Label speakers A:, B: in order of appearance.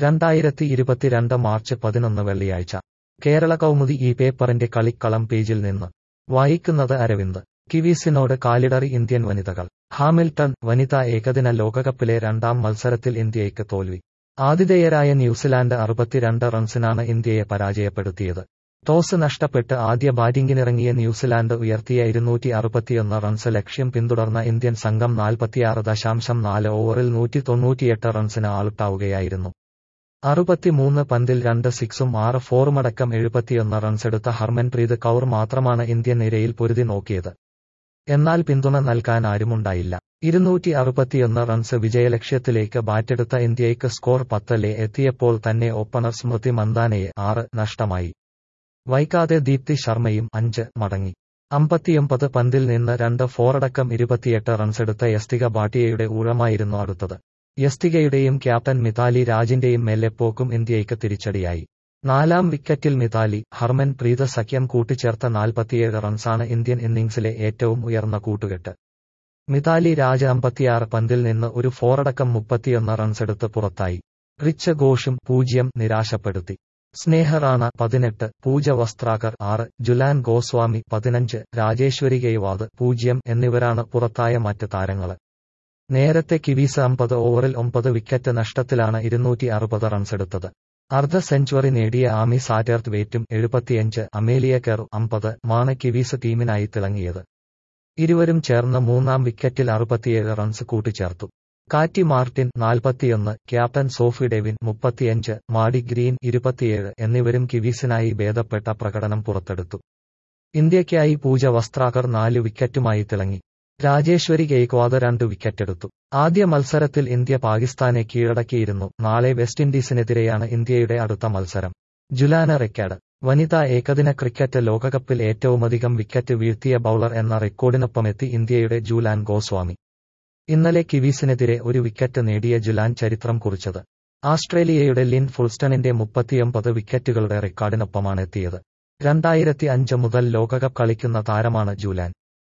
A: രണ്ടായിരത്തി ഇരുപത്തിരണ്ട് മാർച്ച് പതിനൊന്ന് വെള്ളിയാഴ്ച കേരള കൗമുദി ഈ പേപ്പറിന്റെ കളിക്കളം പേജിൽ നിന്ന് വായിക്കുന്നത് അരവിന്ദ് കിവീസിനോട് കാലിടറി ഇന്ത്യൻ വനിതകൾ ഹാമിൽട്ടൺ വനിതാ ഏകദിന ലോകകപ്പിലെ രണ്ടാം മത്സരത്തിൽ ഇന്ത്യയ്ക്ക് തോൽവി ആതിഥേയരായ ന്യൂസിലാൻഡ് അറുപത്തിരണ്ട് റൺസിനാണ് ഇന്ത്യയെ പരാജയപ്പെടുത്തിയത് ടോസ് നഷ്ടപ്പെട്ട് ആദ്യ ബാറ്റിംഗിനിറങ്ങിയ ന്യൂസിലാൻഡ് ഉയർത്തിയ ഇരുന്നൂറ്റി അറുപത്തിയൊന്ന് റൺസ് ലക്ഷ്യം പിന്തുടർന്ന ഇന്ത്യൻ സംഘം നാൽപ്പത്തിയാറ് ദശാംശം നാല് ഓവറിൽ നൂറ്റി തൊണ്ണൂറ്റിയെട്ട് റൺസിന് ഔട്ടാവുകയായിരുന്നു അറുപത്തിമൂന്ന് പന്തിൽ രണ്ട് സിക്സും ആറ് ഫോറുമടക്കം എഴുപത്തിയൊന്ന് റൺസെടുത്ത ഹർമൻപ്രീത് കൗർ മാത്രമാണ് ഇന്ത്യൻ നിരയിൽ പൊരുതി നോക്കിയത് എന്നാൽ പിന്തുണ നൽകാൻ ആരുമുണ്ടായില്ല ഇരുന്നൂറ്റി അറുപത്തിയൊന്ന് റൺസ് വിജയലക്ഷ്യത്തിലേക്ക് ബാറ്റെടുത്ത ഇന്ത്യയ്ക്ക് സ്കോർ പത്തലെ എത്തിയപ്പോൾ തന്നെ ഓപ്പണർ സ്മൃതി മന്ദാനയെ ആറ് നഷ്ടമായി വൈകാതെ ദീപ്തി ശർമ്മയും അഞ്ച് മടങ്ങി അമ്പത്തിയൊമ്പത് പന്തിൽ നിന്ന് രണ്ട് ഫോറടക്കം ഇരുപത്തിയെട്ട് റൺസെടുത്ത യസ്തിക ഭാട്ടിയയുടെ ഊഴമായിരുന്നു അടുത്തത് യസ്തികയുടെയും ക്യാപ്റ്റൻ മിതാലി രാജിന്റെയും മെല്ലെപ്പോക്കും ഇന്ത്യയ്ക്ക് തിരിച്ചടിയായി നാലാം വിക്കറ്റിൽ മിതാലി ഹർമൻ പ്രീത സഖ്യം കൂട്ടിച്ചേർത്ത നാൽപ്പത്തിയേഴ് റൺസാണ് ഇന്ത്യൻ ഇന്നിംഗ്സിലെ ഏറ്റവും ഉയർന്ന കൂട്ടുകെട്ട് മിതാലി രാജ് അമ്പത്തിയാറ് പന്തിൽ നിന്ന് ഒരു ഫോറടക്കം മുപ്പത്തിയൊന്ന് റൺസെടുത്ത് പുറത്തായി റിച്ച് ഘോഷും പൂജ്യം നിരാശപ്പെടുത്തി സ്നേഹ റാണ പതിനെട്ട് പൂജ വസ്ത്രാകർ ആറ് ജുലാൻ ഗോസ്വാമി പതിനഞ്ച് രാജേശ്വരി ഗെയ്വാദ് പൂജ്യം എന്നിവരാണ് പുറത്തായ മറ്റ് താരങ്ങള് നേരത്തെ കിവീസ് അമ്പത് ഓവറിൽ ഒമ്പത് വിക്കറ്റ് നഷ്ടത്തിലാണ് ഇരുന്നൂറ്റി അറുപത് റൺസെടുത്തത് അർദ്ധ സെഞ്ചുറി നേടിയ ആമി സാറ്റർത്ത് വേറ്റും എഴുപത്തിയഞ്ച് അമേലിയ കെറു അമ്പത് മാണ് കിവീസ് ടീമിനായി തിളങ്ങിയത് ഇരുവരും ചേർന്ന് മൂന്നാം വിക്കറ്റിൽ അറുപത്തിയേഴ് റൺസ് കൂട്ടിച്ചേർത്തു കാറ്റി മാർട്ടിൻ നാൽപ്പത്തിയൊന്ന് ക്യാപ്റ്റൻ സോഫി ഡെവിൻ മുപ്പത്തിയഞ്ച് മാഡി ഗ്രീൻ ഇരുപത്തിയേഴ് എന്നിവരും കിവീസിനായി ഭേദപ്പെട്ട പ്രകടനം പുറത്തെടുത്തു ഇന്ത്യയ്ക്കായി പൂജ വസ്ത്രാകർ നാല് വിക്കറ്റുമായി തിളങ്ങി രാജേശ്വരി ഗെയ്ക്വാദ് രണ്ട് വിക്കറ്റെടുത്തു ആദ്യ മത്സരത്തിൽ ഇന്ത്യ പാകിസ്ഥാനെ കീഴടക്കിയിരുന്നു നാളെ വെസ്റ്റ് ഇൻഡീസിനെതിരെയാണ് ഇന്ത്യയുടെ അടുത്ത മത്സരം ജുലാന റെക്കാർഡ് വനിതാ ഏകദിന ക്രിക്കറ്റ് ലോകകപ്പിൽ ഏറ്റവുമധികം വിക്കറ്റ് വീഴ്ത്തിയ ബൌളർ എന്ന റെക്കോർഡിനൊപ്പമെത്തി ഇന്ത്യയുടെ ജൂലാൻ ഗോസ്വാമി ഇന്നലെ കിവീസിനെതിരെ ഒരു വിക്കറ്റ് നേടിയ ജുലാൻ ചരിത്രം കുറിച്ചത് ആസ്ട്രേലിയയുടെ ലിൻ ഫുൾസ്റ്റണിന്റെ മുപ്പത്തിയൊമ്പത് വിക്കറ്റുകളുടെ റെക്കോർഡിനൊപ്പമാണ് എത്തിയത് രണ്ടായിരത്തി അഞ്ച് മുതൽ ലോകകപ്പ് കളിക്കുന്ന താരമാണ് ജൂലാൻ